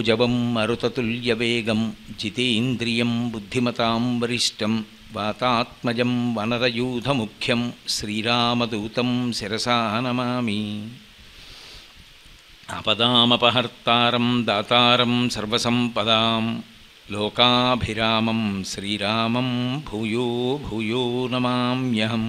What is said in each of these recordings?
మనోజవం మరుతతుల్యవేగం జితేంద్రియం బుద్ధిమతాం వరిష్టం వాతాత్మజం వనరయూధముఖ్యం శ్రీరామదూతం శిరసా నమామి ఆపదామపహర్తారం దాతారం సర్వసంపదాం లోకాభిరామం శ్రీరామం భూయో భూయో నమామ్యహం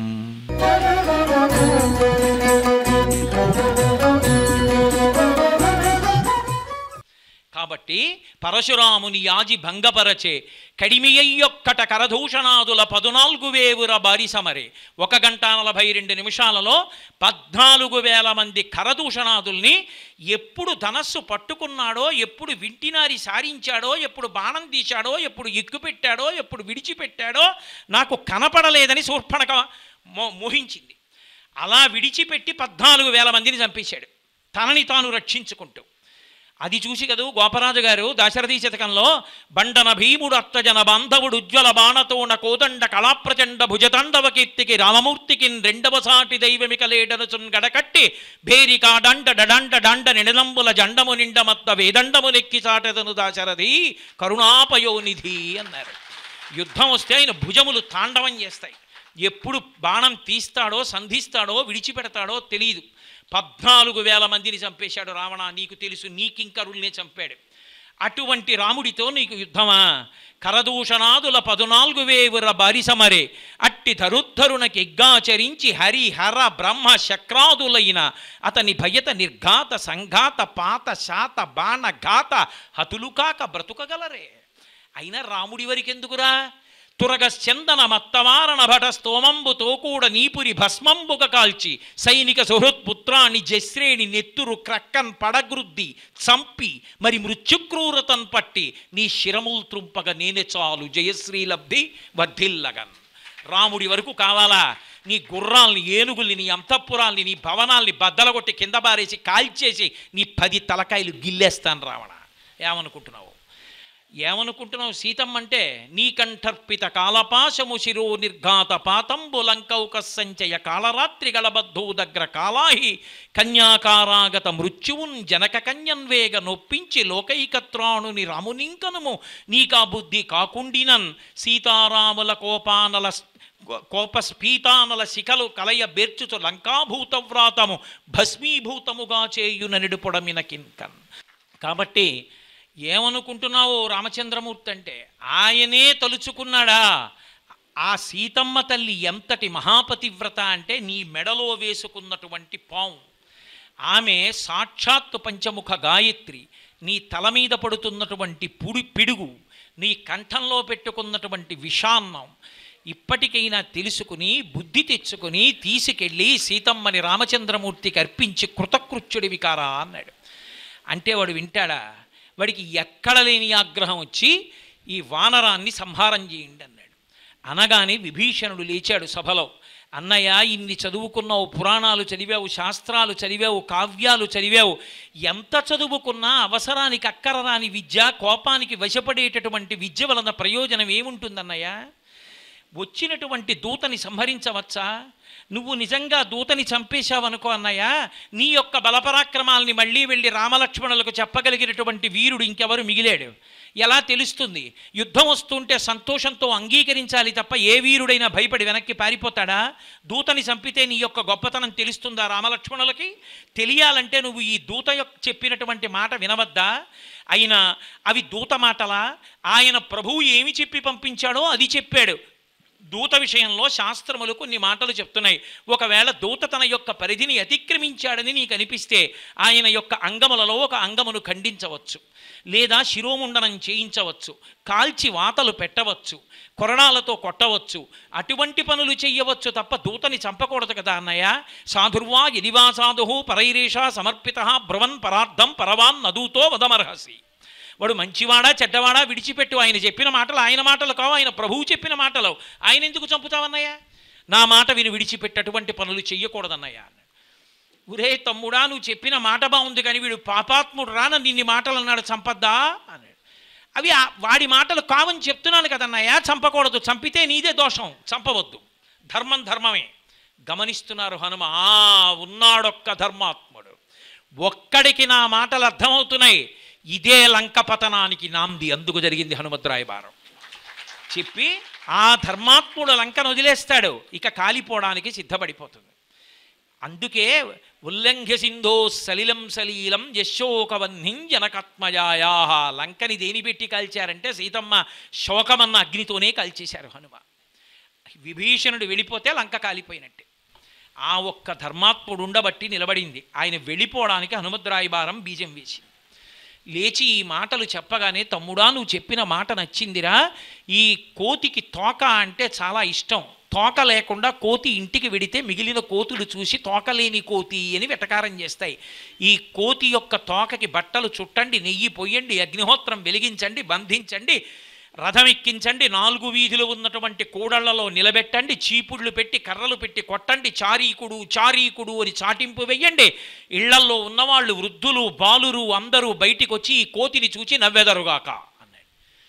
కాబట్టి పరశురాముని యాజి భంగపరచే కడిమియొక్కట కరదూషణాదుల పదునాలుగు వేవుర బారిసమరే ఒక గంట నలభై రెండు నిమిషాలలో పద్నాలుగు వేల మంది కరదూషణాదుల్ని ఎప్పుడు ధనస్సు పట్టుకున్నాడో ఎప్పుడు వింటినారి సారించాడో ఎప్పుడు బాణం తీశాడో ఎప్పుడు ఎక్కుపెట్టాడో ఎప్పుడు విడిచిపెట్టాడో నాకు కనపడలేదని శూర్పణక మో మోహించింది అలా విడిచిపెట్టి పద్నాలుగు వేల మందిని చంపేశాడు తనని తాను రక్షించుకుంటూ అది చూసి కదూ గోపరాజు గారు దాశరథీ శతకంలో బండన భీముడు అత్తజన బాంధవుడు ఉజ్వల బాణతోణ కోదండ కళాప్రచండ భుజతాండవ కీర్తికి రామమూర్తికి రెండవ సాటి దైవమిక లేడనుచున్ గడకట్టి భేరికా డండ డడండ డండ నిడలంబుల జండము నిండమత్త వేదండము నెక్కి సాటెదను దాశరథి కరుణాపయోనిధి అన్నారు యుద్ధం వస్తే ఆయన భుజములు తాండవం చేస్తాయి ఎప్పుడు బాణం తీస్తాడో సంధిస్తాడో విడిచిపెడతాడో తెలియదు పద్నాలుగు వేల మందిని చంపేశాడు రావణ నీకు తెలుసు నీకింకరుల్నే చంపాడు అటువంటి రాముడితో నీకు యుద్ధమా కరదూషణాదుల పదునాలుగు వేవుర బారిసమరే అట్టి ధరుద్ధరునకి ఎగ్గాచరించి హరి హర బ్రహ్మ శక్రాదులైన అతని భయత నిర్ఘాత సంఘాత పాత శాత బాణ ఘాత హతులుకాక బ్రతుకగలరే అయినా రాముడి వరకెందుకురా తురగశ్చందన మత్తవారణ భట స్తోమంబుతో కూడా నీపురి భస్మంబుగ కాల్చి సైనిక సుహృత్పుత్రాన్ని జశ్రేణి నెత్తురు క్రక్కన్ పడగృద్ది చంపి మరి మృత్యుక్రూరతన్ పట్టి నీ శిరముల్ త్రుంపగ నేనే చాలు జయశ్రీ లబ్ధి వర్ధిల్లగన్ రాముడి వరకు కావాలా నీ గుర్రాల్ని ఏనుగుల్ని నీ అంతఃపురాల్ని నీ భవనాల్ని బద్దలగొట్టి కింద బారేసి కాల్చేసి నీ పది తలకాయలు గిల్లేస్తాను రావణ ఏమనుకుంటున్నావు ఏమనుకుంటున్నావు సీతమ్మ అంటే నీకంఠర్పిత కాలపాశము శిరో నిర్ఘాత పాతంబు లంకౌక సంచయ కాళరాత్రి గళబద్ధో దగ్గర కాలాహి కన్యాకారాగత మృత్యువున్ జనక కన్యన్వేగ నొప్పించి లోకైకత్రాణుని రామునింకనుము నీకా బుద్ధి కాకుండినన్ సీతారాముల కోపానల కోపస్ఫీతానల శిఖలు కలయ బెర్చుచు లంకాభూతవ్రాతము భస్మీభూతముగా చేయుననిడు పొడమిన కింకన్ కాబట్టి ఏమనుకుంటున్నావు రామచంద్రమూర్తి అంటే ఆయనే తలుచుకున్నాడా ఆ సీతమ్మ తల్లి ఎంతటి మహాపతివ్రత అంటే నీ మెడలో వేసుకున్నటువంటి పాము ఆమె సాక్షాత్తు పంచముఖ గాయత్రి నీ తల మీద పడుతున్నటువంటి పుడి పిడుగు నీ కంఠంలో పెట్టుకున్నటువంటి విషాన్నం ఇప్పటికైనా తెలుసుకుని బుద్ధి తెచ్చుకుని తీసుకెళ్ళి సీతమ్మని రామచంద్రమూర్తికి అర్పించి కృతకృత్యుడి వికారా అన్నాడు అంటే వాడు వింటాడా వాడికి ఎక్కడ లేని ఆగ్రహం వచ్చి ఈ వానరాన్ని సంహారం చేయండి అన్నాడు అనగానే విభీషణుడు లేచాడు సభలో అన్నయ్య ఇన్ని చదువుకున్నావు పురాణాలు చదివావు శాస్త్రాలు చదివావు కావ్యాలు చదివావు ఎంత చదువుకున్నా అవసరానికి అక్కరరాని విద్య కోపానికి వశపడేటటువంటి విద్య వలన ప్రయోజనం ఏముంటుందన్నయ్య వచ్చినటువంటి దూతని సంహరించవచ్చా నువ్వు నిజంగా దూతని చంపేశావనుకో అన్నయ్య నీ యొక్క బలపరాక్రమాల్ని మళ్ళీ వెళ్ళి రామలక్ష్మణులకు చెప్పగలిగినటువంటి వీరుడు ఇంకెవరు మిగిలాడు ఎలా తెలుస్తుంది యుద్ధం వస్తుంటే సంతోషంతో అంగీకరించాలి తప్ప ఏ వీరుడైనా భయపడి వెనక్కి పారిపోతాడా దూతని చంపితే నీ యొక్క గొప్పతనం తెలుస్తుందా రామలక్ష్మణులకి తెలియాలంటే నువ్వు ఈ దూత యొక్క చెప్పినటువంటి మాట వినవద్దా అయినా అవి దూత మాటలా ఆయన ప్రభువు ఏమి చెప్పి పంపించాడో అది చెప్పాడు దూత విషయంలో శాస్త్రములు కొన్ని మాటలు చెప్తున్నాయి ఒకవేళ దూత తన యొక్క పరిధిని అతిక్రమించాడని నీకు అనిపిస్తే ఆయన యొక్క అంగములలో ఒక అంగమును ఖండించవచ్చు లేదా శిరోముండనం చేయించవచ్చు కాల్చి వాతలు పెట్టవచ్చు కొరడాలతో కొట్టవచ్చు అటువంటి పనులు చెయ్యవచ్చు తప్ప దూతని చంపకూడదు కదా అన్నయ్య సాధుర్వా యదివా సాధు పరైరేషా సమర్పిత బ్రువన్ పరార్థం పరవాన్ నదూతో వదమర్హసి వాడు మంచివాడా చెడ్డవాడా విడిచిపెట్టు ఆయన చెప్పిన మాటలు ఆయన మాటలు కావు ఆయన ప్రభువు చెప్పిన మాటలు ఆయన ఎందుకు చంపుతావన్నయ్య నా మాట విని విడిచిపెట్టటువంటి పనులు చెయ్యకూడదన్నయ్య అన్నాడు ఒరే తమ్ముడా నువ్వు చెప్పిన మాట బాగుంది కానీ వీడు పాపాత్ముడు రాన నిన్ని మాటలు అన్నాడు చంపద్దా అన్నాడు అవి ఆ- వాడి మాటలు కావని చెప్తున్నాను కదన్నయ్య చంపకూడదు చంపితే నీదే దోషం చంపవద్దు ధర్మం ధర్మమే గమనిస్తున్నారు హనుమ ఆ ఉన్నాడొక్క ధర్మాత్ముడు ఒక్కడికి నా మాటలు అర్థమవుతున్నాయి ఇదే లంక పతనానికి నాంది అందుకు జరిగింది హనుమద్రాయబారం చెప్పి ఆ ధర్మాత్ముడు లంకను వదిలేస్తాడు ఇక కాలిపోవడానికి సిద్ధపడిపోతుంది అందుకే ఉల్లంఘ్య సింధో సలిలం సలీలం యశోకవహ్నిం జనకాత్మజాయా లంకని దేని పెట్టి కాల్చారంటే సీతమ్మ శోకమన్న అగ్నితోనే కాల్చేశారు హనుమ విభీషణుడు వెళ్ళిపోతే లంక కాలిపోయినట్టే ఆ ఒక్క ధర్మాత్ముడు ఉండబట్టి నిలబడింది ఆయన వెళ్ళిపోవడానికి హనుమద్రాయబారం బీజం వేసింది లేచి ఈ మాటలు చెప్పగానే తమ్ముడా నువ్వు చెప్పిన మాట నచ్చిందిరా ఈ కోతికి తోక అంటే చాలా ఇష్టం తోక లేకుండా కోతి ఇంటికి వెడితే మిగిలిన కోతులు చూసి తోక లేని కోతి అని వెటకారం చేస్తాయి ఈ కోతి యొక్క తోకకి బట్టలు చుట్టండి నెయ్యి పొయ్యండి అగ్నిహోత్రం వెలిగించండి బంధించండి రథం ఎక్కించండి నాలుగు వీధులు ఉన్నటువంటి కూడళ్లలో నిలబెట్టండి చీపుళ్ళు పెట్టి కర్రలు పెట్టి కొట్టండి చారీకుడు చారీకుడు అని చాటింపు వెయ్యండి ఇళ్లల్లో ఉన్నవాళ్ళు వృద్ధులు బాలురు అందరూ బయటికి వచ్చి ఈ కోతిని చూచి నవ్వెదరుగాక అన్నాడు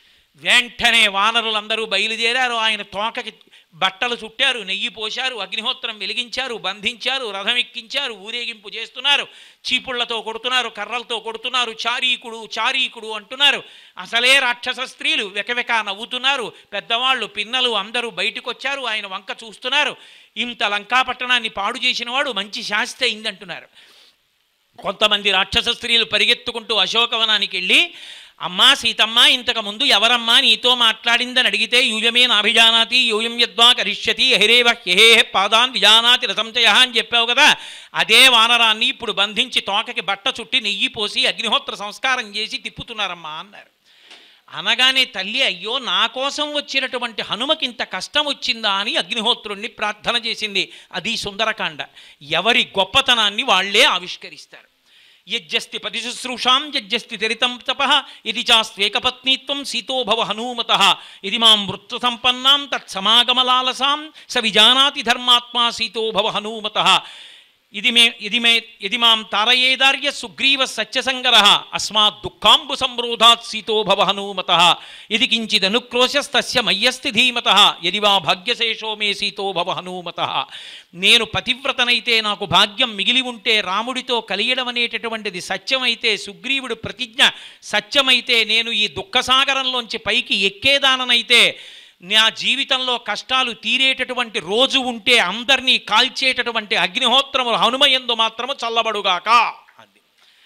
వెంటనే వానరులందరూ బయలుదేరారు ఆయన తోకకి బట్టలు చుట్టారు నెయ్యి పోశారు అగ్నిహోత్రం వెలిగించారు బంధించారు రథం ఎక్కించారు ఊరేగింపు చేస్తున్నారు చీపుళ్లతో కొడుతున్నారు కర్రలతో కొడుతున్నారు చారీకుడు చారీకుడు అంటున్నారు అసలే రాక్షస స్త్రీలు వెకవెక నవ్వుతున్నారు పెద్దవాళ్ళు పిన్నలు అందరూ బయటకు వచ్చారు ఆయన వంక చూస్తున్నారు ఇంత లంకాపట్టణాన్ని పాడు చేసినవాడు మంచి శాస్తి అయిందంటున్నారు కొంతమంది రాక్షస స్త్రీలు పరిగెత్తుకుంటూ అశోకవనానికి వెళ్ళి అమ్మా సీతమ్మ ఇంతకు ముందు ఎవరమ్మా నీతో మాట్లాడిందని అడిగితే యూయమే నాభిజానాతి యూయం యద్వా కరిష్యతి హైరేవ హే పాదాన్ విజానాతి రసంచయ అని చెప్పావు కదా అదే వానరాన్ని ఇప్పుడు బంధించి తోకకి బట్ట చుట్టి నెయ్యి పోసి అగ్నిహోత్ర సంస్కారం చేసి తిప్పుతున్నారమ్మా అన్నారు అనగానే తల్లి అయ్యో నా కోసం వచ్చినటువంటి హనుమకింత కష్టం వచ్చిందా అని అగ్నిహోత్రుణ్ణి ప్రార్థన చేసింది అది సుందరకాండ ఎవరి గొప్పతనాన్ని వాళ్లే ఆవిష్కరిస్తారు యజ్జస్తి పతిశుశ్రూషాం యజ్జస్తి చరితం తప ఇది చాస్త్వేకపత్నీత్వం సీతోభవ హనూమత ఇది మాం వృత్త సంపన్నాం తత్సమాగమలాలసాం స విజానాతి ధర్మాత్మా సీతోభవ హనూమత ఇది మే ఇది మే ఇది మాం తారయేదార్య సుగ్రీవ సత్యసంగర అస్మాత్ దుఃఖాంబు సంరోధాత్ సీతోభవ హనూమత ఇది కించిదనుక్రోశస్తస్య మయ్యస్తి ధీమత యది వా భాగ్యశేషో మే సీతోభవ హనూమత నేను పతివ్రతనైతే నాకు భాగ్యం మిగిలి ఉంటే రాముడితో కలియడం అనేటటువంటిది సత్యమైతే సుగ్రీవుడు ప్రతిజ్ఞ సత్యమైతే నేను ఈ దుఃఖసాగరంలోంచి పైకి ఎక్కేదాననైతే నా జీవితంలో కష్టాలు తీరేటటువంటి రోజు ఉంటే అందరినీ కాల్చేటటువంటి అగ్నిహోత్రము హనుమయందు మాత్రము చల్లబడుగాక అంది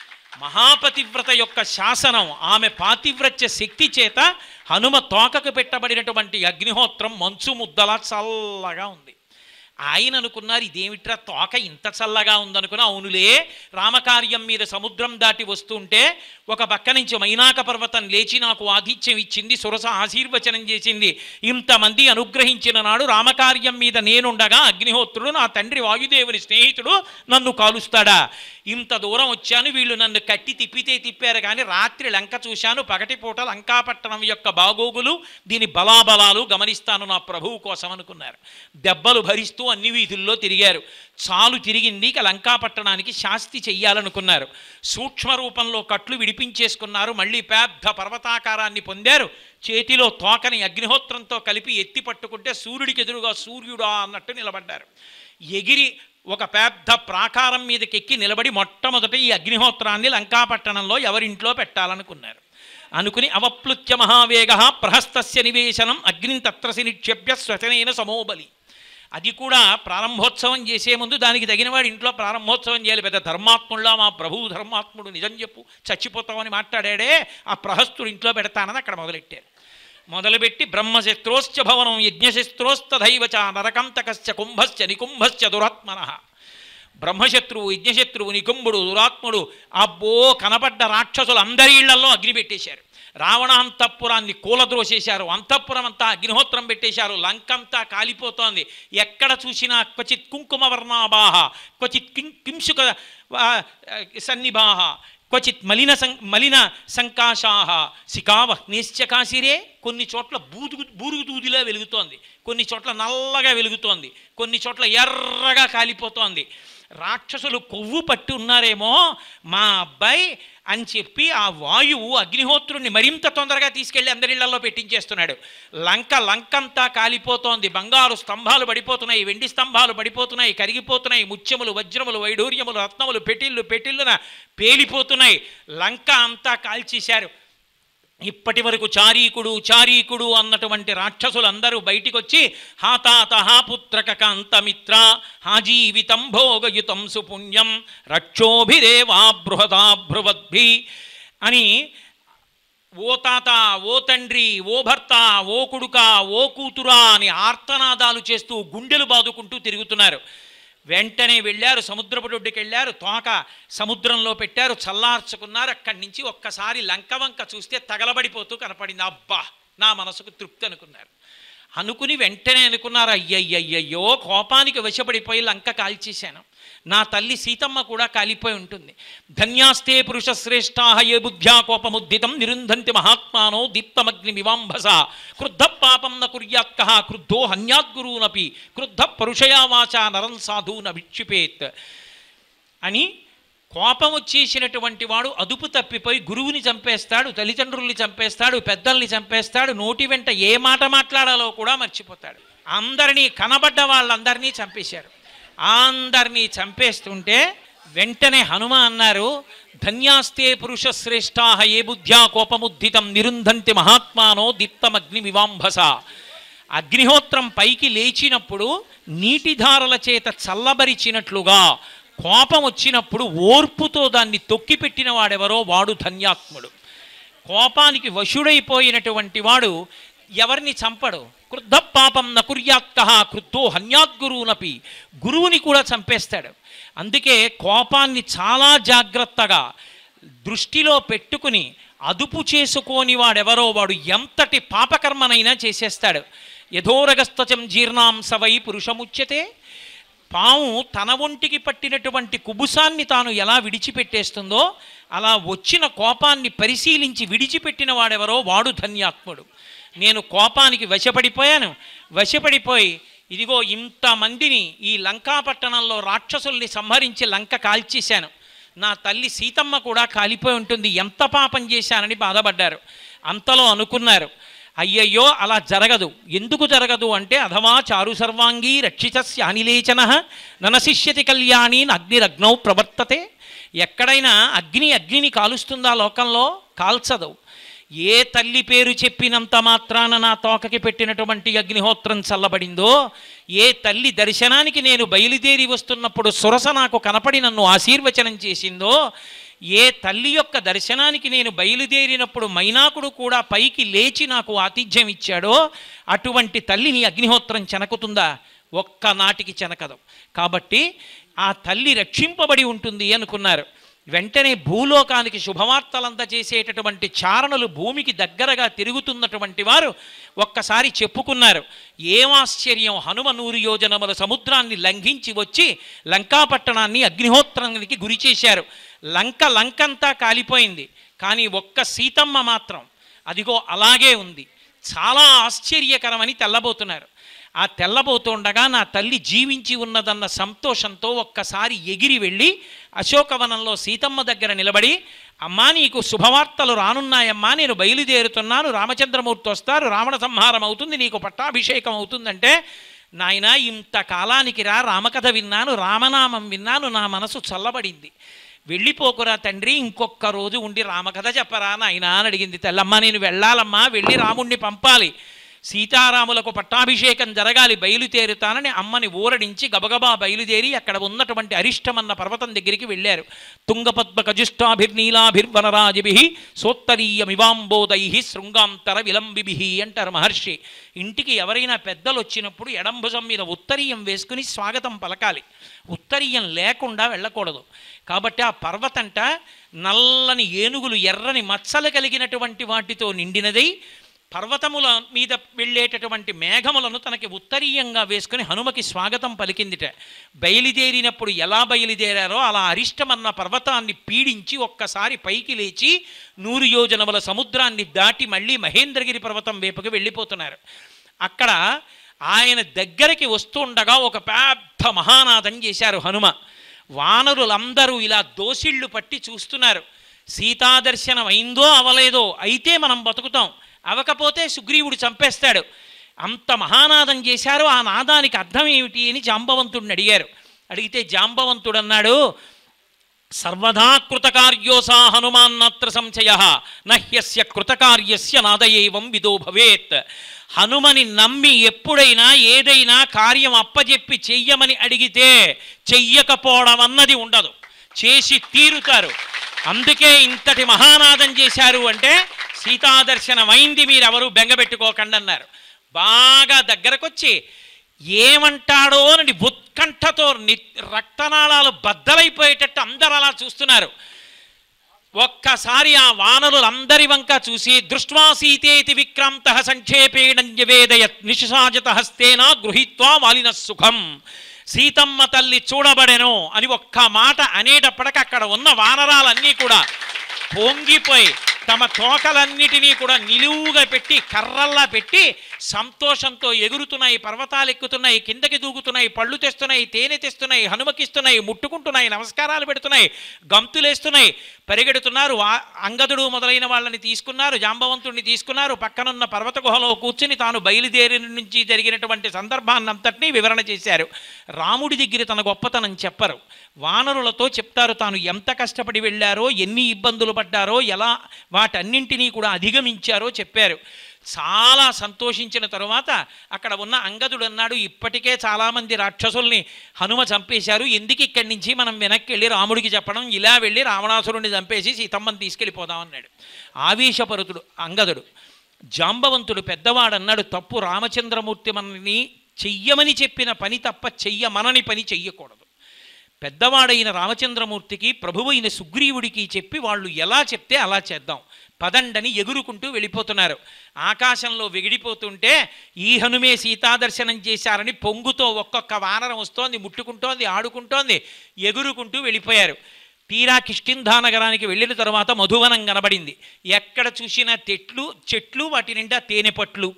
మహాపతివ్రత యొక్క శాసనం ఆమె పాతివ్రత్య శక్తి చేత హనుమ తోకకు పెట్టబడినటువంటి అగ్నిహోత్రం మంచు ముద్దలా చల్లగా ఉంది ఆయన అనుకున్నారు ఇదేమిట్రా తోక ఇంత చల్లగా ఉందనుకుని అవునులే రామకార్యం మీద సముద్రం దాటి వస్తుంటే ఒక పక్క నుంచి మైనాక పర్వతం లేచి నాకు ఆతిథ్యం ఇచ్చింది సురస ఆశీర్వచనం చేసింది ఇంతమంది అనుగ్రహించిన నాడు రామకార్యం మీద నేనుండగా అగ్నిహోత్రుడు నా తండ్రి వాయుదేవుని స్నేహితుడు నన్ను కాలుస్తాడా ఇంత దూరం వచ్చాను వీళ్ళు నన్ను కట్టి తిప్పితే తిప్పారు కానీ రాత్రి లంక చూశాను పగటిపూట లంకాపట్టణం యొక్క బాగోగులు దీని బలాబలాలు గమనిస్తాను నా ప్రభువు కోసం అనుకున్నారు దెబ్బలు భరిస్తూ అన్ని వీధుల్లో తిరిగారు చాలు తిరిగింది ఇక లంకాపట్టణానికి శాస్తి చెయ్యాలనుకున్నారు సూక్ష్మ రూపంలో కట్లు విడిపించేసుకున్నారు మళ్ళీ పెద్ద పర్వతాకారాన్ని పొందారు చేతిలో తోకని అగ్నిహోత్రంతో కలిపి ఎత్తి పట్టుకుంటే సూర్యుడికి ఎదురుగా సూర్యుడా అన్నట్టు నిలబడ్డారు ఎగిరి ఒక పెద్ద ప్రాకారం మీదకి ఎక్కి నిలబడి మొట్టమొదట ఈ అగ్నిహోత్రాన్ని లంకాపట్టణంలో ఎవరింట్లో పెట్టాలనుకున్నారు అనుకుని అవప్లుత్య మహావేగ ప్రహస్తస్య నివేశనం అగ్నిని తత్రసి నిక్షేప్య శ్వసనైన సమోబలి అది కూడా ప్రారంభోత్సవం చేసే ముందు దానికి తగినవాడు ఇంట్లో ప్రారంభోత్సవం చేయాలి పెద్ద ధర్మాత్ముల్లా మా ప్రభువు ధర్మాత్ముడు నిజం చెప్పు చచ్చిపోతామని మాట్లాడాడే ఆ ప్రహస్తుడు ఇంట్లో పెడతానని అక్కడ మొదలెట్టారు మొదలుపెట్టి బ్రహ్మశస్త్రోశ్చ భవనం యజ్ఞశస్త్రోస్తథైవచ నరకంతకశ్చ కుంభశ్చ నికుంభశ్చ దురాత్మన బ్రహ్మశత్రువు యజ్ఞశత్రువు నికుంభుడు దురాత్ముడు అబ్బో కనపడ్డ రాక్షసులు అందరి ఇళ్లలో అగ్ని పెట్టేశారు రావణ అంతఃపురాన్ని కూలద్రోసేశారు అంతఃపురం అంతా అగ్నిహోత్రం పెట్టేశారు లంకంతా కాలిపోతోంది ఎక్కడ చూసినా క్వచిత్ కుంకుమ వర్ణాభాహ క్వచిత్ కిం కింసుక ఆ, సన్నిభాహ క్వచిత్ మలిన సం మలిన సంకాశాహ శిఖావహ్నిశ్చ కాశిరే కొన్ని చోట్ల బూదుగు బూరుగు దూదిలా వెలుగుతోంది కొన్ని చోట్ల నల్లగా వెలుగుతోంది కొన్ని చోట్ల ఎర్రగా కాలిపోతోంది రాక్షసులు కొవ్వు పట్టి ఉన్నారేమో మా అబ్బాయి అని చెప్పి ఆ వాయువు అగ్నిహోత్రుణ్ణి మరింత తొందరగా తీసుకెళ్లి అందరిళ్లలో పెట్టించేస్తున్నాడు లంక లంకంతా కాలిపోతోంది బంగారు స్తంభాలు పడిపోతున్నాయి వెండి స్తంభాలు పడిపోతున్నాయి కరిగిపోతున్నాయి ముత్యములు వజ్రములు వైడూర్యములు రత్నములు పెటిల్లు పెటిల్లున పేలిపోతున్నాయి లంక అంతా కాల్చేశారు ఇప్పటి వరకు చారీకుడు చారీకుడు అన్నటువంటి రాక్షసులందరూ బయటికి వచ్చి హాతాత హాపుత్రక కాంతమిత్ర హాజీవితం భోగయుతం సుపుణ్యం రక్షోభిరేవా బృహదా బృహద్భి అని ఓ తాత ఓ తండ్రి ఓ భర్త ఓ కొడుక ఓ కూతురా అని ఆర్తనాదాలు చేస్తూ గుండెలు బాదుకుంటూ తిరుగుతున్నారు వెంటనే వెళ్ళారు సముద్రపు ఒడ్డుకి వెళ్ళారు తోక సముద్రంలో పెట్టారు చల్లార్చుకున్నారు అక్కడి నుంచి ఒక్కసారి లంక వంక చూస్తే తగలబడిపోతూ కనపడింది అబ్బా నా మనసుకు తృప్తి అనుకున్నారు అనుకుని వెంటనే అనుకున్నారు అయ్యయ్యయ్యో కోపానికి వశపడిపోయి లంక కాల్చేశాను నా తల్లి సీతమ్మ కూడా కాలిపోయి ఉంటుంది ధన్యాస్తే పురుష శ్రేష్టా ఏ బుద్ధ్యా కోపముద్దితం నిరుంధంతి మహాత్మానో దీప్తమగ్ని వివాంభస క్రుద్ధ పాపం న కుర్యాత్క క్రుద్ధో హన్యాద్గురూనపి క్రుద్ధ పరుషయా వాచా నరం సాధూన విక్షిపేత్ అని కోపం వచ్చేసినటువంటి వాడు అదుపు తప్పిపోయి గురువుని చంపేస్తాడు తల్లిదండ్రుల్ని చంపేస్తాడు పెద్దల్ని చంపేస్తాడు నోటి వెంట ఏ మాట మాట్లాడాలో కూడా మర్చిపోతాడు అందరినీ కనబడ్డ వాళ్ళందరినీ చంపేశారు అందరినీ చంపేస్తుంటే వెంటనే హనుమ అన్నారు ధన్యాస్తే పురుష శ్రేష్టా ఏ బుద్ధ్యా కోపముద్దితం నిరుంధంతి మహాత్మానో దీప్తమగ్ని వివాంభస అగ్నిహోత్రం పైకి లేచినప్పుడు నీటిధారల చేత చల్లబరిచినట్లుగా కోపం వచ్చినప్పుడు ఓర్పుతో దాన్ని తొక్కిపెట్టిన వాడెవరో వాడు ధన్యాత్ముడు కోపానికి వశుడైపోయినటువంటి వాడు ఎవరిని చంపడు క్రుద్ధ పాపం నకుర్యాత్క క్రుద్ధో హన్యాద్గురువునపి గురువుని కూడా చంపేస్తాడు అందుకే కోపాన్ని చాలా జాగ్రత్తగా దృష్టిలో పెట్టుకుని అదుపు చేసుకోని వాడెవరో వాడు ఎంతటి పాపకర్మనైనా చేసేస్తాడు యథోరగస్తచం జీర్ణాంసవై పురుషముచ్యతే పాము తన ఒంటికి పట్టినటువంటి కుబుసాన్ని తాను ఎలా విడిచిపెట్టేస్తుందో అలా వచ్చిన కోపాన్ని పరిశీలించి విడిచిపెట్టిన వాడెవరో వాడు ధన్యాత్ముడు నేను కోపానికి వశపడిపోయాను వశపడిపోయి ఇదిగో ఇంతమందిని ఈ లంకాపట్టణంలో రాక్షసుల్ని సంహరించి లంక కాల్చేశాను నా తల్లి సీతమ్మ కూడా కాలిపోయి ఉంటుంది ఎంత పాపం చేశానని బాధపడ్డారు అంతలో అనుకున్నారు అయ్యయ్యో అలా జరగదు ఎందుకు జరగదు అంటే అథవా చారు సర్వాంగీ రక్షితస్య అనిలేచన ననశిష్యతి కళ్యాణి అగ్నిరగ్నౌ ప్రవర్తతే ఎక్కడైనా అగ్ని అగ్నిని కాలుస్తుందా లోకంలో కాల్చదు ఏ తల్లి పేరు చెప్పినంత మాత్రాన నా తోకకి పెట్టినటువంటి అగ్నిహోత్రం చల్లబడిందో ఏ తల్లి దర్శనానికి నేను బయలుదేరి వస్తున్నప్పుడు సురస నాకు కనపడి నన్ను ఆశీర్వచనం చేసిందో ఏ తల్లి యొక్క దర్శనానికి నేను బయలుదేరినప్పుడు మైనాకుడు కూడా పైకి లేచి నాకు ఆతిథ్యం ఇచ్చాడో అటువంటి తల్లిని అగ్నిహోత్రం చెనకుతుందా ఒక్క నాటికి చెనకదు కాబట్టి ఆ తల్లి రక్షింపబడి ఉంటుంది అనుకున్నారు వెంటనే భూలోకానికి శుభవార్తలంతా చేసేటటువంటి చారణులు భూమికి దగ్గరగా తిరుగుతున్నటువంటి వారు ఒక్కసారి చెప్పుకున్నారు ఏమాశ్చర్యం హనుమ నూరు యోజనముల సముద్రాన్ని లంఘించి వచ్చి లంకాపట్టణాన్ని అగ్నిహోత్రానికి గురి చేశారు లంక లంకంతా కాలిపోయింది కానీ ఒక్క సీతమ్మ మాత్రం అదిగో అలాగే ఉంది చాలా ఆశ్చర్యకరమని తెల్లబోతున్నారు ఆ తెల్లబోతుండగా నా తల్లి జీవించి ఉన్నదన్న సంతోషంతో ఒక్కసారి ఎగిరి వెళ్ళి అశోకవనంలో సీతమ్మ దగ్గర నిలబడి అమ్మా నీకు శుభవార్తలు రానున్నాయమ్మా నేను బయలుదేరుతున్నాను రామచంద్రమూర్తి వస్తారు రావణ సంహారం అవుతుంది నీకు పట్టాభిషేకం అవుతుందంటే నాయన ఇంతకాలానికి రా రామకథ విన్నాను రామనామం విన్నాను నా మనసు చల్లబడింది వెళ్ళిపోకురా తండ్రి ఇంకొక రోజు ఉండి రామకథ చెప్పరా నాయనా అని అడిగింది తెల్లమ్మ నేను వెళ్ళాలమ్మా వెళ్ళి రాముణ్ణి పంపాలి సీతారాములకు పట్టాభిషేకం జరగాలి బయలుదేరుతానని అమ్మని ఊరడించి గబగబా బయలుదేరి అక్కడ ఉన్నటువంటి అరిష్టమన్న పర్వతం దగ్గరికి వెళ్ళారు తుంగపద్మ కజుష్టాభిర్నీలాభిర్వనరాజిభి సోత్తరీయమివాంబోదై శృంగాంతర విలంబిభి అంటారు మహర్షి ఇంటికి ఎవరైనా పెద్దలు వచ్చినప్పుడు ఎడంభుజం మీద ఉత్తరీయం వేసుకుని స్వాగతం పలకాలి ఉత్తరీయం లేకుండా వెళ్ళకూడదు కాబట్టి ఆ పర్వతంట నల్లని ఏనుగులు ఎర్రని మచ్చలు కలిగినటువంటి వాటితో నిండినదై పర్వతముల మీద వెళ్ళేటటువంటి మేఘములను తనకి ఉత్తరీయంగా వేసుకుని హనుమకి స్వాగతం పలికిందిట బయలుదేరినప్పుడు ఎలా బయలుదేరారో అలా అరిష్టమన్న పర్వతాన్ని పీడించి ఒక్కసారి పైకి లేచి నూరు యోజనముల సముద్రాన్ని దాటి మళ్ళీ మహేంద్రగిరి పర్వతం వైపుకి వెళ్ళిపోతున్నారు అక్కడ ఆయన దగ్గరికి వస్తుండగా ఒక పెద్ద మహానాదం చేశారు హనుమ వానరులందరూ ఇలా దోసిళ్ళు పట్టి చూస్తున్నారు సీతాదర్శనం అయిందో అవలేదో అయితే మనం బతుకుతాం అవకపోతే సుగ్రీవుడు చంపేస్తాడు అంత మహానాదం చేశారు ఆ నాదానికి అర్థం ఏమిటి అని జాంబవంతుడిని అడిగారు అడిగితే జాంబవంతుడు అన్నాడు సర్వదా కృతకార్యోసా హనుమాన్నత్ర సంశయ నహ్యస్య కృతకార్యస్య నాదయేవం విదో భవేత్ హనుమని నమ్మి ఎప్పుడైనా ఏదైనా కార్యం అప్పజెప్పి చెయ్యమని అడిగితే చెయ్యకపోవడం అన్నది ఉండదు చేసి తీరుతారు అందుకే ఇంతటి మహానాదం చేశారు అంటే సీతాదర్శనం అయింది మీరెవరూ బెంగబెట్టుకోకండి అన్నారు బాగా దగ్గరకొచ్చి ఏమంటాడో అని ఉత్కంఠతో ని రక్తనాళాలు బద్దలైపోయేటట్టు అందరు అలా చూస్తున్నారు ఒక్కసారి ఆ వానరులందరి వంక చూసి దృష్ట్వా సీతేతి విక్రాంత సంక్షేపేణంజవేదయత్ నిశిసాజత హస్తేన గృహీత్వా వాలిన సుఖం సీతమ్మ తల్లి చూడబడెను అని ఒక్క మాట అనేటప్పటికి అక్కడ ఉన్న వానరాలన్నీ కూడా పొంగిపోయి తమ తోకలన్నిటినీ కూడా నిలువుగా పెట్టి కర్రల్లా పెట్టి సంతోషంతో ఎగురుతున్నాయి పర్వతాలు ఎక్కుతున్నాయి కిందకి దూకుతున్నాయి పళ్ళు తెస్తున్నాయి తేనె తెస్తున్నాయి హనుమకిస్తున్నాయి ముట్టుకుంటున్నాయి నమస్కారాలు పెడుతున్నాయి గంతులేస్తున్నాయి పరిగెడుతున్నారు వా- అంగదుడు మొదలైన వాళ్ళని తీసుకున్నారు జాంబవంతుడిని తీసుకున్నారు పక్కనున్న పర్వత గుహలో కూర్చుని తాను బయలుదేరిన నుంచి జరిగినటువంటి సందర్భాన్నంతటినీ వివరణ చేశారు రాముడి దగ్గర తన గొప్పతనం చెప్పరు వానరులతో చెప్తారు తాను ఎంత కష్టపడి వెళ్ళారో ఎన్ని ఇబ్బందులు పడ్డారో ఎలా వాటన్నింటినీ కూడా అధిగమించారో చెప్పారు చాలా సంతోషించిన తరువాత అక్కడ ఉన్న అంగదుడు అన్నాడు ఇప్పటికే చాలామంది రాక్షసుల్ని హనుమ చంపేశారు ఎందుకు ఇక్కడి నుంచి మనం వెనక్కి వెళ్ళి రాముడికి చెప్పడం ఇలా వెళ్ళి రావణాసురుడిని చంపేసి సీతమ్మని తీసుకెళ్ళిపోదాం అన్నాడు ఆవేశపరుతుడు అంగదుడు జాంబవంతుడు పెద్దవాడన్నాడు తప్పు రామచంద్రమూర్తి మనని చెయ్యమని చెప్పిన పని తప్ప చెయ్యమనని పని చెయ్యకూడదు పెద్దవాడైన రామచంద్రమూర్తికి ప్రభువైన సుగ్రీవుడికి చెప్పి వాళ్ళు ఎలా చెప్తే అలా చేద్దాం పదండని ఎగురుకుంటూ వెళ్ళిపోతున్నారు ఆకాశంలో వెగిడిపోతుంటే ఈ హనుమే సీతాదర్శనం చేశారని పొంగుతో ఒక్కొక్క వానరం వస్తోంది ముట్టుకుంటోంది ఆడుకుంటోంది ఎగురుకుంటూ వెళ్ళిపోయారు తీరా కిష్కింధా నగరానికి వెళ్ళిన తర్వాత మధువనం కనబడింది ఎక్కడ చూసినా తెట్లు చెట్లు వాటి నిండా తేనె పట్లు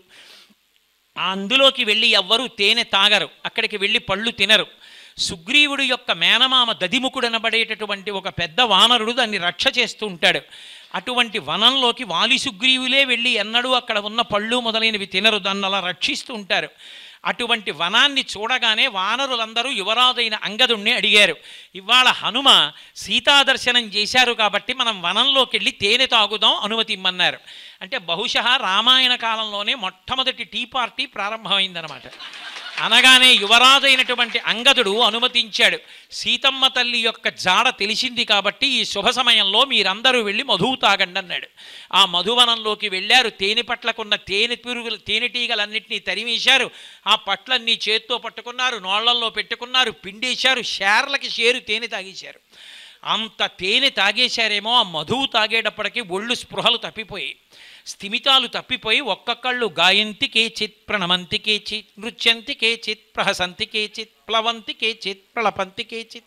అందులోకి వెళ్ళి ఎవ్వరూ తేనె తాగరు అక్కడికి వెళ్ళి పళ్ళు తినరు సుగ్రీవుడు యొక్క మేనమామ దదిముకుడనబడేటటువంటి ఒక పెద్ద వానరుడు దాన్ని రక్ష చేస్తూ ఉంటాడు అటువంటి వనంలోకి వాలి సుగ్రీవులే వెళ్ళి ఎన్నడూ అక్కడ ఉన్న పళ్ళు మొదలైనవి తినరు దాన్ని అలా రక్షిస్తూ ఉంటారు అటువంటి వనాన్ని చూడగానే వానరులందరూ యువరాజైన అంగదుణ్ణి అడిగారు ఇవాళ హనుమ సీతాదర్శనం చేశారు కాబట్టి మనం వనంలోకి వెళ్ళి తేనె తాగుదాం అనుమతి ఇమ్మన్నారు అంటే బహుశः రామాయణ కాలంలోనే మొట్టమొదటి టీ పార్టీ ప్రారంభమైందనమాట అనగానే యువరాజైనటువంటి అంగదుడు అనుమతించాడు సీతమ్మ తల్లి యొక్క జాడ తెలిసింది కాబట్టి ఈ శుభ సమయంలో మీరందరూ వెళ్ళి మధువు తాగండి అన్నాడు ఆ మధువనంలోకి వెళ్ళారు తేనె పట్లకున్న తేనె పురుగులు తేనెటీగలన్నింటినీ తరిమేశారు ఆ పట్లన్నీ చేత్తో పట్టుకున్నారు నోళ్లల్లో పెట్టుకున్నారు పిండేశారు షేర్లకి షేరు తేనె తాగేశారు అంత తేనె తాగేశారేమో ఆ మధువు తాగేటప్పటికి ఒళ్ళు స్పృహలు తప్పిపోయి స్థిమితాలు తప్పిపోయి ఒక్కొక్కళ్ళు గాయంతి కేచిత్ ప్రణమంతి కేచిత్ నృత్యంతి కేచిత్ ప్రహసంతి కేచిత్ ప్లవంతి కేచిత్ ప్రళపంతి కేచిత్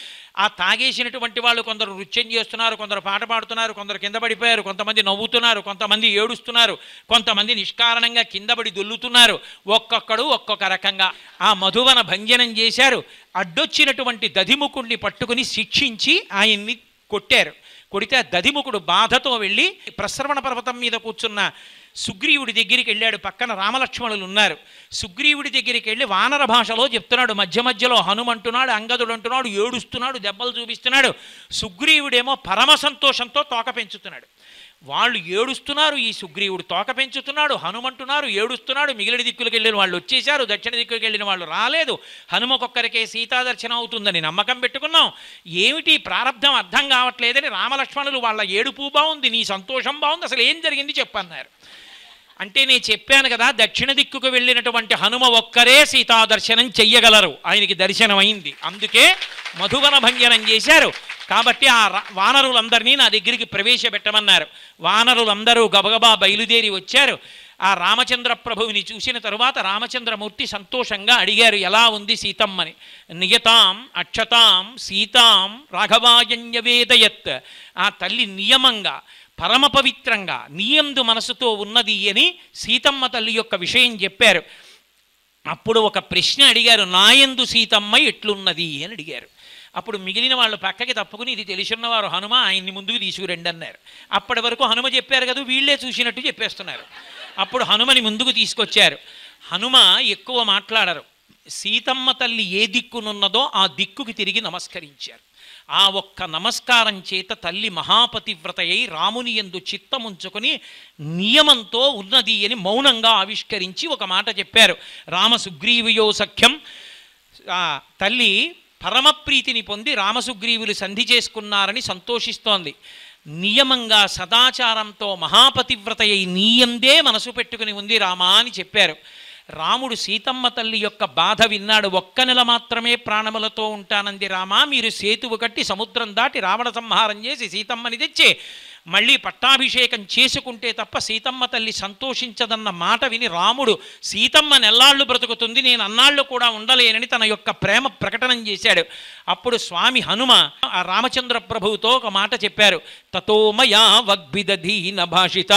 ఆ తాగేసినటువంటి వాళ్ళు కొందరు నృత్యం చేస్తున్నారు కొందరు పాట పాడుతున్నారు కొందరు కింద పడిపోయారు కొంతమంది నవ్వుతున్నారు కొంతమంది ఏడుస్తున్నారు కొంతమంది నిష్కారణంగా కింద పడి దొల్లుతున్నారు ఒక్కొక్కడు ఒక్కొక్క రకంగా ఆ మధువన భంజనం చేశారు అడ్డొచ్చినటువంటి దధిముకుణ్ణి పట్టుకుని శిక్షించి ఆయన్ని కొట్టారు కొడితే ఆ దధిముఖుడు బాధతో వెళ్ళి ప్రసరవణ పర్వతం మీద కూర్చున్న సుగ్రీవుడి దగ్గరికి వెళ్ళాడు పక్కన రామలక్ష్మణులు ఉన్నారు సుగ్రీవుడి దగ్గరికి వెళ్ళి వానర భాషలో చెప్తున్నాడు మధ్య మధ్యలో హనుమంటున్నాడు అంగదుడు అంటున్నాడు ఏడుస్తున్నాడు దెబ్బలు చూపిస్తున్నాడు సుగ్రీవుడేమో పరమ సంతోషంతో తోక పెంచుతున్నాడు వాళ్ళు ఏడుస్తున్నారు ఈ సుగ్రీవుడు తోక పెంచుతున్నాడు హనుమంటున్నారు ఏడుస్తున్నాడు మిగిలిన దిక్కులకు వెళ్ళిన వాళ్ళు వచ్చేశారు దక్షిణ దిక్కులకు వెళ్ళిన వాళ్ళు రాలేదు హనుమకొక్కరికే సీతాదర్శనం అవుతుందని నమ్మకం పెట్టుకున్నాం ఏమిటి ప్రారంధం అర్థం కావట్లేదని రామలక్ష్మణులు వాళ్ళ ఏడుపు బాగుంది నీ సంతోషం బాగుంది అసలు ఏం జరిగింది చెప్పన్నారు అంటే నేను చెప్పాను కదా దక్షిణ దిక్కుకు వెళ్ళినటువంటి హనుమ ఒక్కరే సీతాదర్శనం చెయ్యగలరు ఆయనకి దర్శనం అయింది అందుకే మధువన భంజనం చేశారు కాబట్టి ఆ రా- వానరులందరినీ నా దగ్గరికి ప్రవేశపెట్టమన్నారు వానరులందరూ గబగబా బయలుదేరి వచ్చారు ఆ రామచంద్ర ప్రభువుని చూసిన తరువాత రామచంద్రమూర్తి సంతోషంగా అడిగారు ఎలా ఉంది సీతమ్మని నియతాం అక్షతాం సీతాం రాఘవాయన్యవేదయత్ ఆ తల్లి నియమంగా పరమ పవిత్రంగా నీయందు మనసుతో ఉన్నది అని సీతమ్మ తల్లి యొక్క విషయం చెప్పారు అప్పుడు ఒక ప్రశ్న అడిగారు నాయందు సీతమ్మ ఎట్లున్నది అని అడిగారు అప్పుడు మిగిలిన వాళ్ళు పక్కకి తప్పుకుని ఇది తెలిసిన్నవారు హనుమ ఆయన్ని ముందుకు తీసుకురండి అన్నారు అప్పటి వరకు హనుమ చెప్పారు కదా వీళ్ళే చూసినట్టు చెప్పేస్తున్నారు అప్పుడు హనుమని ముందుకు తీసుకొచ్చారు హనుమ ఎక్కువ మాట్లాడరు సీతమ్మ తల్లి ఏ దిక్కునున్నదో ఆ దిక్కుకి తిరిగి నమస్కరించారు ఆ ఒక్క నమస్కారం చేత తల్లి మహాపతివ్రత అయి రాముని ఎందు చిత్తముంచుకొని నియమంతో ఉన్నది అని మౌనంగా ఆవిష్కరించి ఒక మాట చెప్పారు రామ సుగ్రీవయో సఖ్యం ఆ తల్లి పరమప్రీతిని పొంది రామసుగ్రీవులు సంధి చేసుకున్నారని సంతోషిస్తోంది నియమంగా సదాచారంతో మహాపతివ్రత అయి నీయందే మనసు పెట్టుకుని ఉంది రామా అని చెప్పారు రాముడు సీతమ్మ తల్లి యొక్క బాధ విన్నాడు ఒక్క నెల మాత్రమే ప్రాణములతో ఉంటానంది రామా మీరు సేతువు కట్టి సముద్రం దాటి రావణ సంహారం చేసి సీతమ్మని తెచ్చి మళ్ళీ పట్టాభిషేకం చేసుకుంటే తప్ప సీతమ్మ తల్లి సంతోషించదన్న మాట విని రాముడు సీతమ్మ నెల్లాళ్ళు బ్రతుకుతుంది నేను అన్నాళ్ళు కూడా ఉండలేనని తన యొక్క ప్రేమ ప్రకటనం చేశాడు అప్పుడు స్వామి హనుమ ఆ రామచంద్ర ప్రభువుతో ఒక మాట చెప్పారు తతో మయా వగ్భిదధీన భాషిత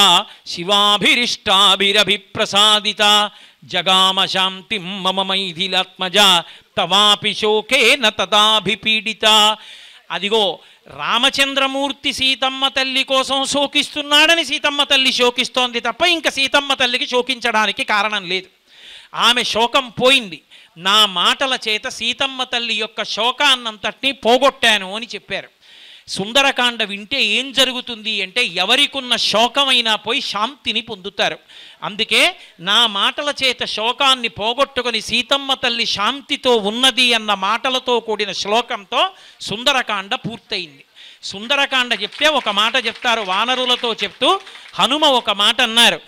శివాభిరిష్టాభిరభిప్రసాదిత జగామ శాంతిం మమ మైథిలాత్మజ తవాపి శోకేన తదాభిపీడిత అదిగో రామచంద్రమూర్తి సీతమ్మ తల్లి కోసం శోకిస్తున్నాడని సీతమ్మ తల్లి శోకిస్తోంది తప్ప ఇంకా సీతమ్మ తల్లికి శోకించడానికి కారణం లేదు ఆమె శోకం పోయింది నా మాటల చేత సీతమ్మ తల్లి యొక్క శోకాన్నంతటినీ పోగొట్టాను అని చెప్పారు సుందరకాండ వింటే ఏం జరుగుతుంది అంటే ఎవరికున్న శోకమైనా పోయి శాంతిని పొందుతారు అందుకే నా మాటల చేత శోకాన్ని పోగొట్టుకొని సీతమ్మ తల్లి శాంతితో ఉన్నది అన్న మాటలతో కూడిన శ్లోకంతో సుందరకాండ పూర్తయింది సుందరకాండ చెప్తే ఒక మాట చెప్తారు వానరులతో చెప్తూ హనుమ ఒక మాట అన్నారు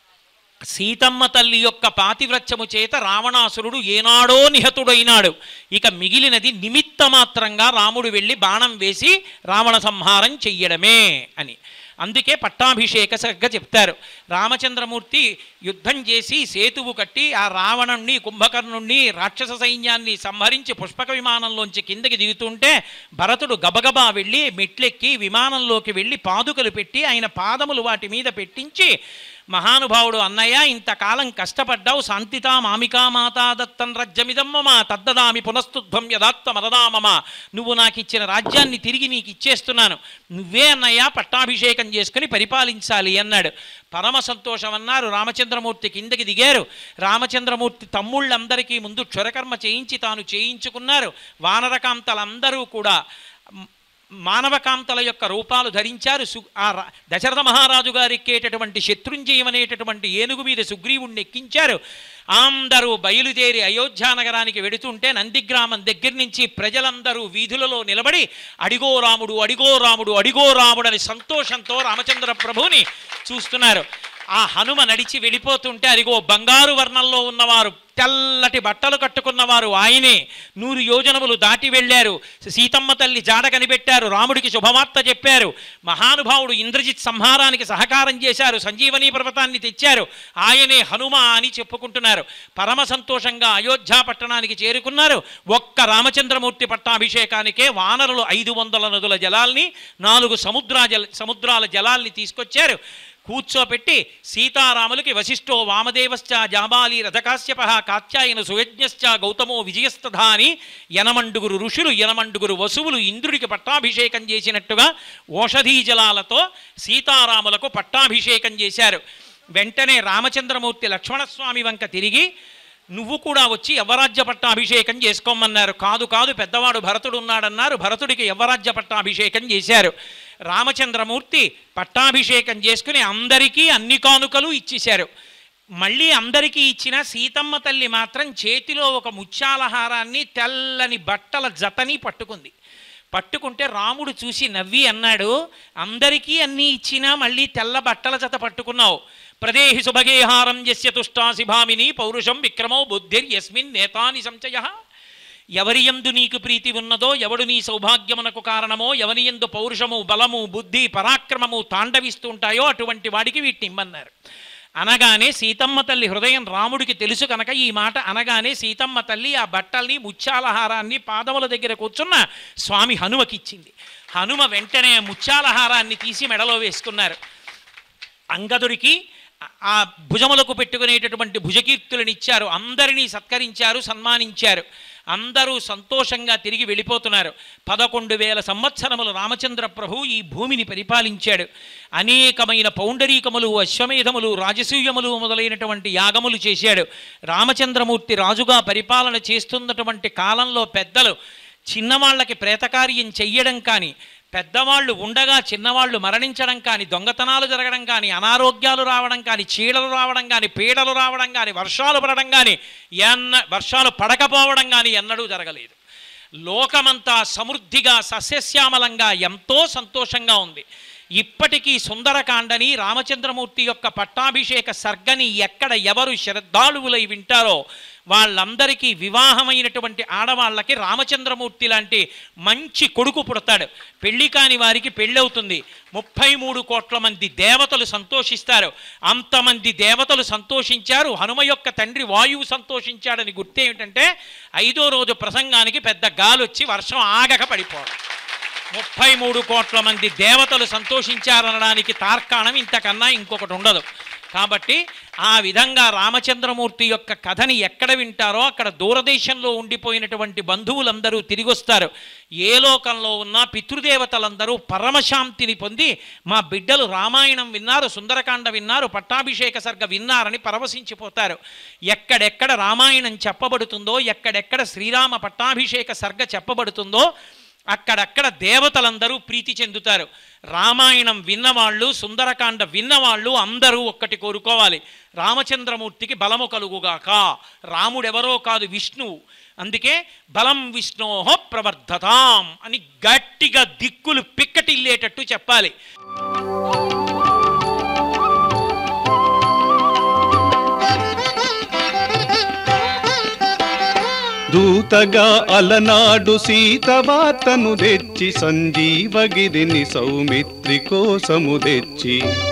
సీతమ్మ తల్లి యొక్క పాతివ్రత్యము చేత రావణాసురుడు ఏనాడో నిహతుడైనాడు ఇక మిగిలినది నిమిత్త మాత్రంగా రాముడు వెళ్ళి బాణం వేసి రావణ సంహారం చెయ్యడమే అని అందుకే పట్టాభిషేక సరిగ్గా చెప్తారు రామచంద్రమూర్తి యుద్ధం చేసి సేతువు కట్టి ఆ రావణుణ్ణి కుంభకర్ణుణ్ణి రాక్షస సైన్యాన్ని సంహరించి పుష్పక విమానంలోంచి కిందకి దిగుతుంటే భరతుడు గబగబా వెళ్ళి మెట్లెక్కి విమానంలోకి వెళ్ళి పాదుకలు పెట్టి ఆయన పాదములు వాటి మీద పెట్టించి మహానుభావుడు అన్నయ్య ఇంతకాలం కష్టపడ్డావు శాంతితా మామికా మాతా దత్తం రజ్యమిదమ్మమ తద్దదామి పునస్తుధ్వం యదాత్త మరదామమ నువ్వు నాకు ఇచ్చిన రాజ్యాన్ని తిరిగి నీకు ఇచ్చేస్తున్నాను నువ్వే అన్నయ్య పట్టాభిషేకం చేసుకుని పరిపాలించాలి అన్నాడు పరమ సంతోషం అన్నారు రామచంద్రమూర్తి కిందకి దిగారు రామచంద్రమూర్తి తమ్ముళ్ళందరికీ ముందు క్షురకర్మ చేయించి తాను చేయించుకున్నారు వానరకాంతలందరూ కూడా మానవకాంతల యొక్క రూపాలు ధరించారు సు ఆ రా- దశరథ మహారాజు గారు ఎక్కేటటువంటి శత్రుంజయం అనేటటువంటి ఏనుగు మీద సుగ్రీవుణ్ణి ఎక్కించారు అందరూ బయలుదేరి అయోధ్య నగరానికి వెడుతుంటే నందిగ్రామం దగ్గర నుంచి ప్రజలందరూ వీధులలో నిలబడి అడిగో రాముడు అడిగో రాముడు అడిగో రాముడు అని సంతోషంతో రామచంద్ర ప్రభువుని చూస్తున్నారు ఆ హనుమ నడిచి వెళ్ళిపోతుంటే అదిగో బంగారు వర్ణంలో ఉన్నవారు తెల్లటి బట్టలు కట్టుకున్నవారు ఆయనే నూరు యోజనములు దాటి వెళ్ళారు సీతమ్మ తల్లి జాడ కనిపెట్టారు రాముడికి శుభవార్త చెప్పారు మహానుభావుడు ఇంద్రజిత్ సంహారానికి సహకారం చేశారు సంజీవని పర్వతాన్ని తెచ్చారు ఆయనే హనుమ అని చెప్పుకుంటున్నారు పరమ సంతోషంగా అయోధ్య పట్టణానికి చేరుకున్నారు ఒక్క రామచంద్రమూర్తి పట్టాభిషేకానికే వానరులు ఐదు వందల నదుల జలాల్ని నాలుగు సముద్రా జల సముద్రాల జలాల్ని తీసుకొచ్చారు కూర్చోపెట్టి సీతారాములకి వశిష్ఠో వామదేవశ్చ జాబాలి రథకాశ్యప కాత్యాయన సుయజ్ఞశ్చ గౌతమో విజయస్తథ అని యనమండుగురు ఋషులు యనమండుగురు వసువులు ఇంద్రుడికి పట్టాభిషేకం చేసినట్టుగా ఓషధీ జలాలతో సీతారాములకు పట్టాభిషేకం చేశారు వెంటనే రామచంద్రమూర్తి లక్ష్మణస్వామి వంక తిరిగి నువ్వు కూడా వచ్చి యవ్వరాజ్య పట్టాభిషేకం చేసుకోమన్నారు కాదు కాదు పెద్దవాడు భరతుడు ఉన్నాడన్నారు భరతుడికి యవ్వరాజ్య పట్టాభిషేకం చేశారు రామచంద్రమూర్తి పట్టాభిషేకం చేసుకుని అందరికీ అన్ని కానుకలు ఇచ్చేశారు మళ్ళీ అందరికీ ఇచ్చిన సీతమ్మ తల్లి మాత్రం చేతిలో ఒక ముత్యాలహారాన్ని తెల్లని బట్టల జతని పట్టుకుంది పట్టుకుంటే రాముడు చూసి నవ్వి అన్నాడు అందరికీ అన్నీ ఇచ్చినా మళ్ళీ తెల్ల బట్టల జత పట్టుకున్నావు ప్రదేహి సుభగేహారం యస్య తుష్టాసి భామిని పౌరుషం విక్రమో బుద్ధిర్ యస్మిన్ నేతాని సంచయ ఎవరి యందు నీకు ప్రీతి ఉన్నదో ఎవడు నీ సౌభాగ్యమునకు కారణమో ఎవరి యందు పౌరుషము బలము బుద్ధి పరాక్రమము తాండవిస్తూ ఉంటాయో అటువంటి వాడికి వీటిని ఇమ్మన్నారు అనగానే సీతమ్మ తల్లి హృదయం రాముడికి తెలుసు కనుక ఈ మాట అనగానే సీతమ్మ తల్లి ఆ బట్టల్ని ముత్యాలహారాన్ని పాదముల దగ్గర కూర్చున్న స్వామి హనుమకిచ్చింది హనుమ వెంటనే ముత్యాలహారాన్ని తీసి మెడలో వేసుకున్నారు అంగదుడికి ఆ భుజములకు పెట్టుకునేటటువంటి భుజకీర్తులను ఇచ్చారు అందరినీ సత్కరించారు సన్మానించారు అందరూ సంతోషంగా తిరిగి వెళ్ళిపోతున్నారు పదకొండు వేల సంవత్సరములు రామచంద్ర ప్రభు ఈ భూమిని పరిపాలించాడు అనేకమైన పౌండరీకములు అశ్వమేధములు రాజసూయములు మొదలైనటువంటి యాగములు చేశాడు రామచంద్రమూర్తి రాజుగా పరిపాలన చేస్తున్నటువంటి కాలంలో పెద్దలు చిన్నవాళ్ళకి ప్రేతకార్యం చెయ్యడం కానీ పెద్దవాళ్ళు ఉండగా చిన్నవాళ్ళు మరణించడం కానీ దొంగతనాలు జరగడం కానీ అనారోగ్యాలు రావడం కానీ చీడలు రావడం కానీ పీడలు రావడం కానీ వర్షాలు పడడం కానీ ఎన్న వర్షాలు పడకపోవడం కానీ ఎన్నడూ జరగలేదు లోకమంతా సమృద్ధిగా సస్యశ్యామలంగా ఎంతో సంతోషంగా ఉంది ఇప్పటికీ సుందరకాండని రామచంద్రమూర్తి యొక్క పట్టాభిషేక సర్గని ఎక్కడ ఎవరు శ్రద్ధాళువులై వింటారో వాళ్ళందరికీ వివాహమైనటువంటి ఆడవాళ్ళకి రామచంద్రమూర్తి లాంటి మంచి కొడుకు పుడతాడు పెళ్లి కాని వారికి పెళ్ళవుతుంది ముప్పై మూడు కోట్ల మంది దేవతలు సంతోషిస్తారు అంతమంది దేవతలు సంతోషించారు హనుమ యొక్క తండ్రి వాయువు సంతోషించాడని గుర్తేమిటంటే ఐదో రోజు ప్రసంగానికి పెద్ద గాలొచ్చి వర్షం ఆగక పడిపోవడం ముప్పై మూడు కోట్ల మంది దేవతలు సంతోషించారనడానికి తార్కాణం ఇంతకన్నా ఇంకొకటి ఉండదు కాబట్టి ఆ విధంగా రామచంద్రమూర్తి యొక్క కథని ఎక్కడ వింటారో అక్కడ దూరదేశంలో ఉండిపోయినటువంటి బంధువులందరూ తిరిగి వస్తారు ఏ లోకంలో ఉన్నా పితృదేవతలందరూ పరమశాంతిని పొంది మా బిడ్డలు రామాయణం విన్నారు సుందరకాండ విన్నారు పట్టాభిషేక సర్గ విన్నారని పరవశించిపోతారు ఎక్కడెక్కడ రామాయణం చెప్పబడుతుందో ఎక్కడెక్కడ శ్రీరామ పట్టాభిషేక సర్గ చెప్పబడుతుందో అక్కడక్కడ దేవతలందరూ ప్రీతి చెందుతారు రామాయణం విన్నవాళ్ళు సుందరకాండ విన్నవాళ్ళు అందరూ ఒక్కటి కోరుకోవాలి రామచంద్రమూర్తికి బలము కలుగుగాక రాముడెవరో కాదు విష్ణువు అందుకే బలం విష్ణోహ ప్రవర్ధతాం అని గట్టిగా దిక్కులు పిక్కటిల్లేటట్టు చెప్పాలి దూతగా అలనాడు సీత వార్తను తెచ్చి సంజీవగిరిని సౌమిత్రి కోసము తెచ్చి